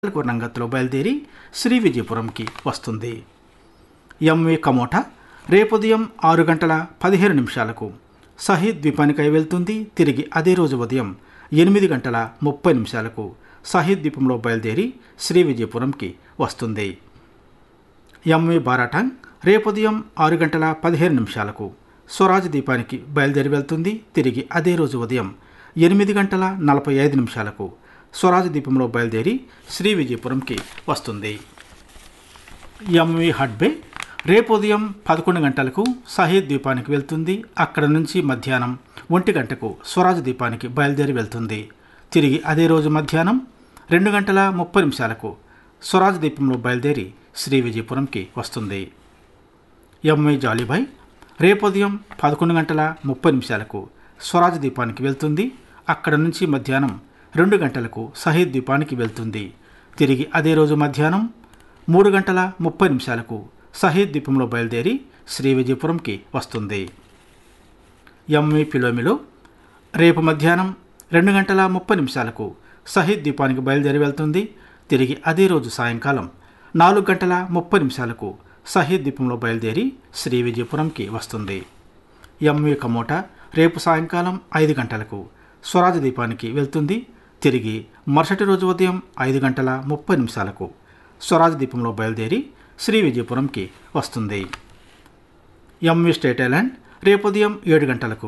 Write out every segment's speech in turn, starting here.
నంగత్తులో బయలుదేరి శ్రీ విజయపురంకి వస్తుంది ఎంవి కమోటా రేపు ఉదయం ఆరు గంటల పదిహేను నిమిషాలకు సహీద్ ద్వీపానికై వెళ్తుంది తిరిగి అదే రోజు ఉదయం ఎనిమిది గంటల ముప్పై నిమిషాలకు సహీద్ ద్వీపంలో బయలుదేరి శ్రీ విజయపురంకి వస్తుంది ఎంవి బారాటాంగ్ రేపు ఉదయం ఆరు గంటల పదిహేను నిమిషాలకు స్వరాజ్ ద్వీపానికి బయలుదేరి వెళ్తుంది తిరిగి అదే రోజు ఉదయం ఎనిమిది గంటల నలభై ఐదు నిమిషాలకు స్వరాజ్ ద్వీపంలో బయలుదేరి శ్రీ విజయపురంకి వస్తుంది ఎంవి హడ్బే రేపు ఉదయం పదకొండు గంటలకు సహీద్ ద్వీపానికి వెళ్తుంది అక్కడ నుంచి మధ్యాహ్నం ఒంటి గంటకు స్వరాజ్ ద్వీపానికి బయలుదేరి వెళ్తుంది తిరిగి అదే రోజు మధ్యాహ్నం రెండు గంటల ముప్పై నిమిషాలకు స్వరాజ్ ద్వీపంలో బయలుదేరి శ్రీ విజయపురంకి వస్తుంది ఎంఐ జాలీబాయ్ రేపు ఉదయం పదకొండు గంటల ముప్పై నిమిషాలకు స్వరాజ్ ద్వీపానికి వెళ్తుంది అక్కడ నుంచి మధ్యాహ్నం రెండు గంటలకు సహీద్ ద్వీపానికి వెళ్తుంది తిరిగి అదే రోజు మధ్యాహ్నం మూడు గంటల ముప్పై నిమిషాలకు సహీద్ ద్వీపంలో బయలుదేరి శ్రీ విజయపురంకి వస్తుంది ఎంవి పిలోమిలో రేపు మధ్యాహ్నం రెండు గంటల ముప్పై నిమిషాలకు సహీద్ ద్వీపానికి బయలుదేరి వెళ్తుంది తిరిగి అదే రోజు సాయంకాలం నాలుగు గంటల ముప్పై నిమిషాలకు సహీద్ ద్వీపంలో బయలుదేరి శ్రీ విజయపురంకి వస్తుంది ఎంవి కమోటా రేపు సాయంకాలం ఐదు గంటలకు స్వరాజ్ ద్వీపానికి వెళ్తుంది తిరిగి మరుసటి రోజు ఉదయం ఐదు గంటల ముప్పై నిమిషాలకు స్వరాజ్ ద్వీపంలో బయలుదేరి శ్రీ విజయపురంకి వస్తుంది ఎంవి స్టేట్ ఐలాండ్ రేపు ఉదయం ఏడు గంటలకు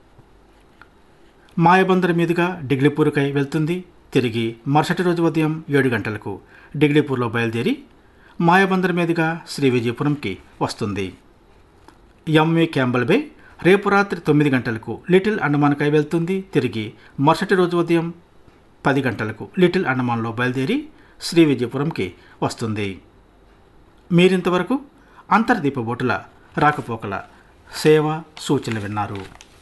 మాయబందర్ మీదుగా డిగ్లీపూర్కై వెళ్తుంది తిరిగి మరుసటి రోజు ఉదయం ఏడు గంటలకు డిగ్లీపూర్లో బయలుదేరి మాయబందర్ మీదుగా శ్రీ విజయపురంకి వస్తుంది ఎంవి క్యాంబల్ బే రేపు రాత్రి తొమ్మిది గంటలకు లిటిల్ అండమాన్కై వెళ్తుంది తిరిగి మరుసటి రోజు ఉదయం పది గంటలకు లిటిల్ అండమాన్లో బయలుదేరి శ్రీ విజయపురంకి వస్తుంది మీరింతవరకు అంతర్దీప బోటుల రాకపోకల సేవ సూచనలు విన్నారు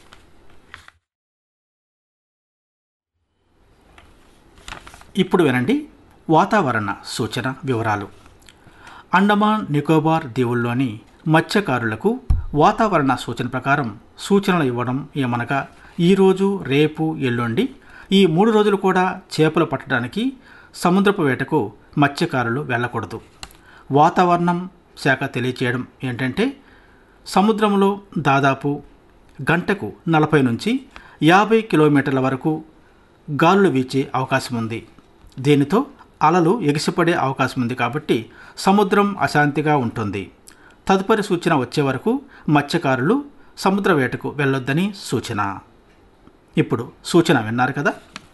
ఇప్పుడు వినండి వాతావరణ సూచన వివరాలు అండమాన్ నికోబార్ దీవుల్లోని మత్స్యకారులకు వాతావరణ సూచన ప్రకారం సూచనలు ఇవ్వడం ఏమనగా ఈరోజు రేపు ఎల్లుండి ఈ మూడు రోజులు కూడా చేపలు పట్టడానికి సముద్రపు వేటకు మత్స్యకారులు వెళ్ళకూడదు వాతావరణం శాఖ తెలియచేయడం ఏంటంటే సముద్రంలో దాదాపు గంటకు నలభై నుంచి యాభై కిలోమీటర్ల వరకు గాలులు వీచే అవకాశం ఉంది దీనితో అలలు ఎగిసిపడే అవకాశం ఉంది కాబట్టి సముద్రం అశాంతిగా ఉంటుంది తదుపరి సూచన వచ్చే వరకు మత్స్యకారులు సముద్ర వేటకు వెళ్ళొద్దని సూచన ఇప్పుడు సూచన విన్నారు కదా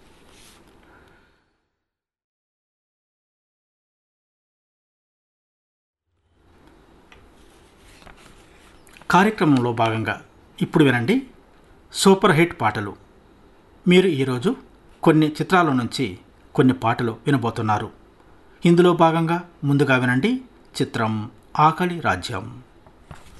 కార్యక్రమంలో భాగంగా ఇప్పుడు వినండి సూపర్ హిట్ పాటలు మీరు ఈరోజు కొన్ని చిత్రాల నుంచి కొన్ని పాటలు వినబోతున్నారు ఇందులో భాగంగా ముందుగా వినండి చిత్రం ఆకలి రాజ్యం